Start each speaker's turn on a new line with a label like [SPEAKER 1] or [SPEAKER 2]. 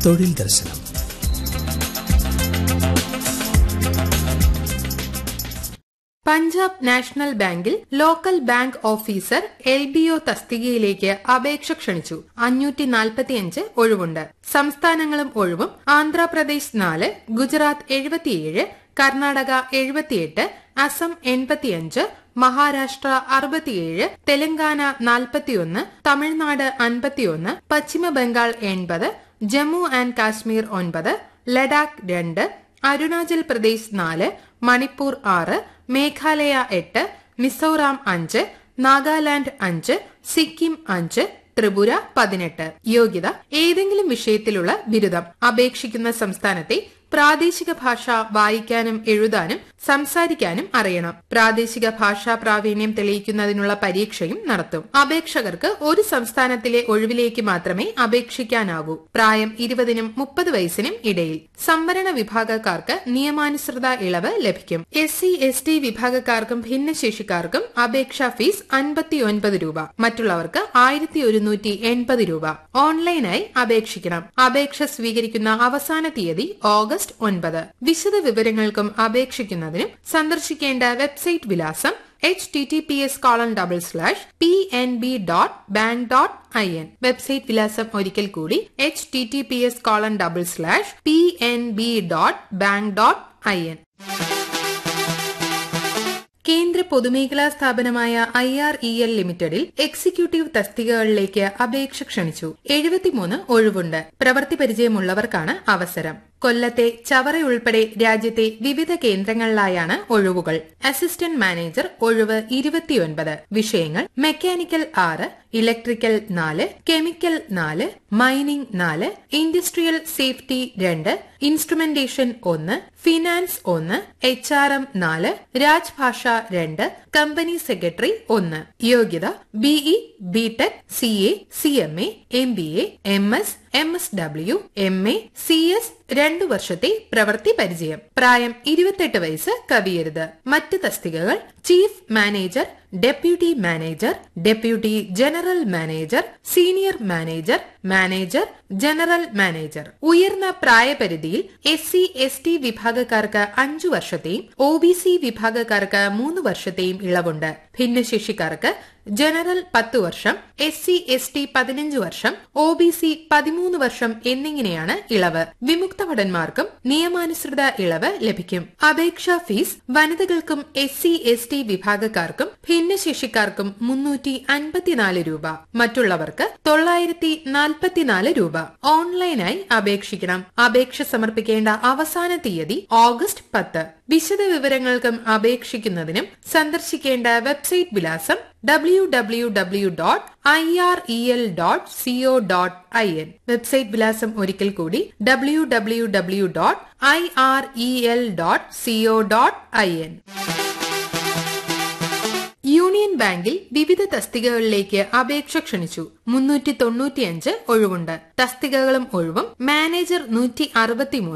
[SPEAKER 1] തൊഴിൽ ദർശനം
[SPEAKER 2] പഞ്ചാബ് നാഷണൽ ബാങ്കിൽ local bank officer L B O തസ്തികയിലേക്ക് അപേക്ഷ ക്ഷണിച്ചു അഞ്ഞൂറ്റി നാൽപ്പത്തിയഞ്ച് ഒഴിവുണ്ട് സംസ്ഥാനങ്ങളും ഒഴിവും ആന്ധ്രാപ്രദേശ് നാല് ഗുജറാത്ത് എഴുപത്തിയേഴ് കർണാടക എഴുപത്തിയെട്ട് അസം എൺപത്തിയഞ്ച് മഹാരാഷ്ട്ര അറുപത്തിയേഴ് തെലങ്കാന നാൽപ്പത്തിയൊന്ന് തമിഴ്നാട് അൻപത്തിയൊന്ന് പശ്ചിമ ബംഗാൾ എൺപത് ജമ്മു ആൻഡ് കാശ്മീർ ഒൻപത് ലഡാക്ക് രണ്ട് അരുണാചൽ പ്രദേശ് നാല് മണിപ്പൂർ ആറ് മേഘാലയ എട്ട് മിസോറാം അഞ്ച് നാഗാലാൻഡ് അഞ്ച് സിക്കിം അഞ്ച് ത്രിപുര പതിനെട്ട് യോഗ്യത ഏതെങ്കിലും വിഷയത്തിലുള്ള ബിരുദം അപേക്ഷിക്കുന്ന സംസ്ഥാനത്തെ പ്രാദേശിക ഭാഷ വായിക്കാനും എഴുതാനും സംസാരിക്കാനും അറിയണം പ്രാദേശിക ഭാഷാ പ്രാവീണ്യം തെളിയിക്കുന്നതിനുള്ള പരീക്ഷയും നടത്തും അപേക്ഷകർക്ക് ഒരു സംസ്ഥാനത്തിലെ ഒഴിവിലേക്ക് മാത്രമേ അപേക്ഷിക്കാനാവൂ പ്രായം ഇരുപതിനും മുപ്പത് വയസ്സിനും ഇടയിൽ സംവരണ വിഭാഗക്കാർക്ക് നിയമാനുസൃത ഇളവ് ലഭിക്കും എസ് സി എസ് ടി വിഭാഗക്കാർക്കും ഭിന്നശേഷിക്കാർക്കും അപേക്ഷാ ഫീസ് അൻപത്തിയൊൻപത് രൂപ മറ്റുള്ളവർക്ക് ആയിരത്തി ഒരുന്നൂറ്റി എൺപത് രൂപ ഓൺലൈനായി അപേക്ഷിക്കണം അപേക്ഷ സ്വീകരിക്കുന്ന അവസാന തീയതി ഓഗസ്റ്റ് ഒൻപത് വിശദ വിവരങ്ങൾക്കും അപേക്ഷിക്കുന്നതിനും സന്ദർശിക്കേണ്ട വെബ്സൈറ്റ് വിലാസം H T T P S colon double slash P N B dot bank dot I N website വിലാസം ഒരിക്കൽ കൂടി H T T P S colon double slash P N B dot bank dot I N കേന്ദ്ര പൊതുമേഖലാ സ്ഥാപനമായ I R E L ലിമിറ്റഡിൽ executive തസ്തികകളിലേക്ക് അപേക്ഷ ക്ഷണിച്ചു എഴുപത്തിമൂന്ന് ഒഴിവുണ്ട് പ്രവൃത്തി പരിചയമുള്ളവർക്കാണ് അവസരം കൊല്ലത്തെ ചവറ ഉൾപ്പെടെ രാജ്യത്തെ വിവിധ കേന്ദ്രങ്ങളിലായാണ് ഒഴിവുകൾ അസിസ്റ്റന്റ് മാനേജർ ഒഴിവ് ഇരുപത്തിയൊൻപത് വിഷയങ്ങൾ മെക്കാനിക്കൽ ആറ് ഇലക്ട്രിക്കൽ നാല് കെമിക്കൽ നാല് മൈനിംഗ് നാല് ഇൻഡസ്ട്രിയൽ സേഫ്റ്റി രണ്ട് ഇൻസ്ട്രുമെന്റേഷൻ ഒന്ന് ഫിനാൻസ് ഒന്ന് എച്ച് ആർ എം നാല് രാജ്ഭാഷ രണ്ട് കമ്പനി സെക്രട്ടറി ഒന്ന് യോഗ്യത BE BTech C A C M A M B A M S M S W M A C S രണ്ടു വർഷത്തെ പ്രവൃത്തി പരിചയം പ്രായം ഇരുപത്തെട്ട് വയസ്സ് കവിയരുത് മറ്റ് തസ്തികകൾ chief manager deputy manager deputy general manager senior manager manager general manager ഉയർന്ന പ്രായപരിധിയിൽ എസ് സി എസ് ടി വിഭാഗക്കാർക്ക് അഞ്ചു വർഷത്തെയും ഒ ബി സി വിഭാഗക്കാർക്ക് മൂന്ന് വർഷത്തെയും ഇളവുണ്ട് ഭിന്നശേഷിക്കാർക്ക് ജനറൽ പത്ത് വർഷം എസ് സി എസ് ടി പതിനഞ്ച് വർഷം ഒ ബി സി പതിമൂന്ന് വർഷം എന്നിങ്ങനെയാണ് ഇളവ് വിമുക്ത ഭടന്മാർക്കും നിയമാനുസൃത ഇളവ് ലഭിക്കും അപേക്ഷാ ഫീസ് വനിതകൾക്കും എസ് സി എസ് ടി വിഭാഗക്കാർക്കും ഭിന്നശേഷിക്കാർക്കും മുന്നൂറ്റി അൻപത്തിനാല് രൂപ മറ്റുള്ളവർക്ക് തൊള്ളായിരത്തി നാൽപ്പത്തിനാല് രൂപ ഓൺലൈനായി അപേക്ഷിക്കണം അപേക്ഷ സമർപ്പിക്കേണ്ട അവസാന തീയതി ഓഗസ്റ്റ് പത്ത് വിശദ വിവരങ്ങൾക്കും അപേക്ഷിക്കുന്നതിനും സന്ദർശിക്കേണ്ട വെബ്സൈറ്റ് വിലാസം W W W dot I R E L dot C O dot I N website വിലാസം ഒരിക്കൽ കൂടി W W W dot I R E L dot C O dot I N union ബാങ്കിൽ വിവിധ തസ്തികകളിലേക്ക് അപേക്ഷ ക്ഷണിച്ചു മുന്നൂറ്റി തൊണ്ണൂറ്റിയഞ്ച് ഒഴിവുണ്ട് തസ്തികകളും ഒഴിവും മാനേജർ നൂറ്റി അറുപത്തിമൂന്ന്